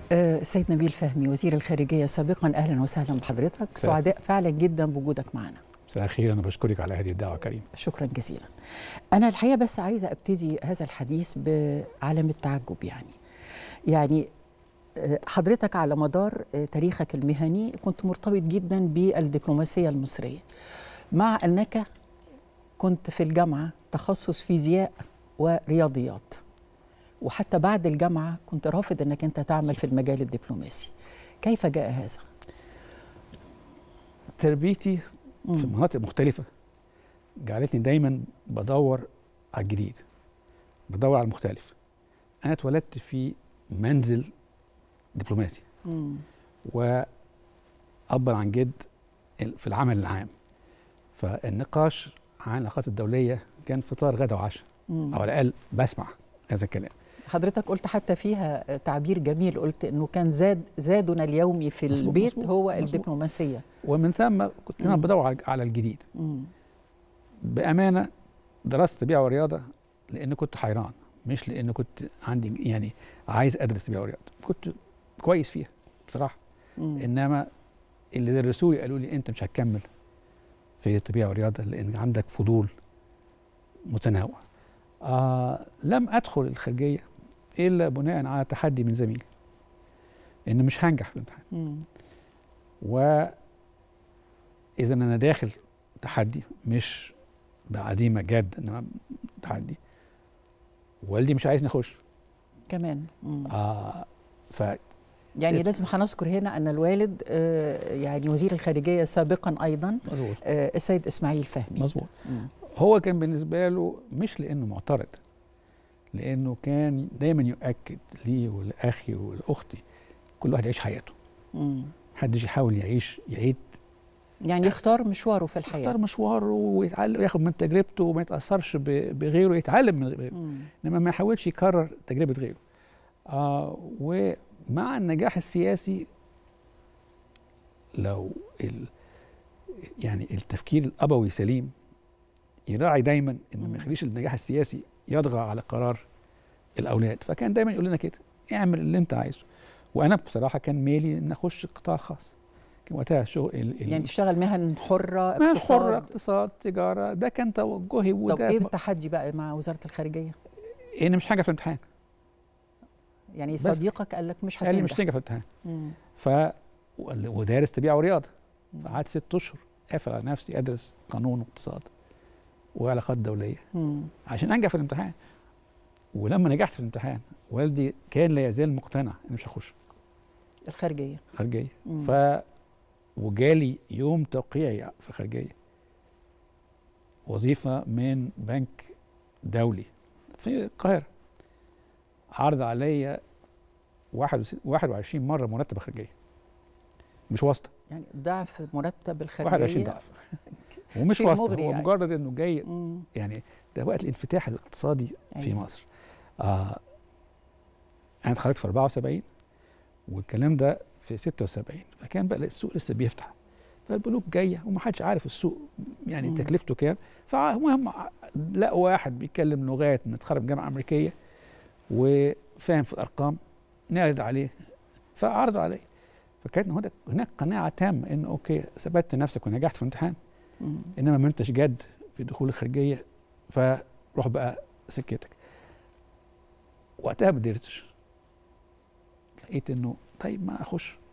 آه، السيد نبيل فهمي وزير الخارجية سابقا أهلا وسهلا بحضرتك سعداء فعلا جدا بوجودك معنا مساء الخير أنا بشكرك على هذه الدعوة كريم شكرا جزيلا أنا الحقيقة بس عايزة أبتدي هذا الحديث بعلامة تعجب يعني يعني آه، حضرتك على مدار آه، تاريخك المهني كنت مرتبط جدا بالدبلوماسية المصرية مع أنك كنت في الجامعة تخصص فيزياء ورياضيات وحتى بعد الجامعة كنت رافض أنك أنت تعمل في المجال الدبلوماسي كيف جاء هذا؟ تربيتي في مناطق مختلفة جعلتني دايما بدور على الجديد بدور على المختلف أنا اتولدت في منزل دبلوماسي وأبا عن جد في العمل العام فالنقاش عن العلاقات الدولية كان فطار غدا وعشاء أو على الأقل بسمع هذا الكلام حضرتك قلت حتى فيها تعبير جميل قلت انه كان زاد زادنا اليومي في مزبوط البيت مزبوط هو مزبوط الدبلوماسيه ومن ثم كنت انا بدور على الجديد مم. بامانه درست طبيعه ورياضه لان كنت حيران مش لان كنت عندي يعني عايز ادرس طبيعه ورياضه كنت كويس فيها بصراحه مم. انما اللي درسوا لي قالوا لي انت مش هتكمل في الطبيعه والرياضه لان عندك فضول متنوع آه لم ادخل الخارجيه الا بناء على تحدي من زميلي ان مش هنجح في الامتحان و اذا انا داخل تحدي مش بعزيمه جد انما تحدي والدي مش عايزني اخش كمان اه ف يعني لازم هنذكر هنا ان الوالد آه يعني وزير الخارجيه سابقا ايضا مظبوط آه السيد اسماعيل فهمي مظبوط هو كان بالنسبه له مش لانه معترض لانه كان دايما يؤكد لي ولاخي ولاختي كل واحد يعيش حياته محدش يحاول يعيش يعيد يعني يختار مشواره في الحياه يختار مشواره ويتعلم وياخد من تجربته وما يتاثرش بغيره يتعلم من غيره انما ما يحاولش يكرر تجربه غيره آه ومع النجاح السياسي لو ال يعني التفكير الابوي سليم يراعي دايما ان ما يخليش النجاح السياسي يطغى على قرار الاولاد فكان دايما يقول لنا كده اعمل اللي انت عايزه وانا بصراحه كان ميلي ان اخش القطاع الخاص كان وقتها شغل ال يعني تشتغل مهن حره مهن اقتصاد حره اقتصاد تجاره ده كان توجهي وده طب ايه التحدي بقى مع وزاره الخارجيه؟ ان مش حاجه في الامتحان يعني صديقك قال لك مش هتنجح قال لي مش هتنجح في الامتحان ف ودارس طبيعه ورياضه فقعدت ست اشهر قافل على نفسي ادرس قانون واقتصاد وعلاقات دوليه مم. عشان انجح في الامتحان ولما نجحت في الامتحان والدي كان لا يزال مقتنع اني مش هخش الخارجيه الخارجيه ف وجالي يوم توقيعي في الخارجيه وظيفه من بنك دولي في القاهره عرض عليا 21 مره مرتب الخارجيه مش واسطه يعني ضعف مرتب الخارجيه 21 ضعف ومش واسطه هو يعني. مجرد انه جاي مم. يعني ده وقت الانفتاح الاقتصادي أيوة. في مصر آه انا اتخرجت في 74 والكلام ده في 76 فكان بقى السوق لسه بيفتح فالبنوك جايه ومحدش عارف السوق يعني مم. تكلفته كام فالمهم لقوا واحد بيتكلم لغات متخرج من جامعه امريكيه وفاهم في الارقام نعرض عليه فعرضوا عليه فكانت هناك هناك قناعه تامه انه اوكي ثبتت نفسك ونجحت في الامتحان انما ما انتش جد في دخول الخارجيه فروح بقى سكتك وقتها ما قدرتش لقيت انه طيب ما اخش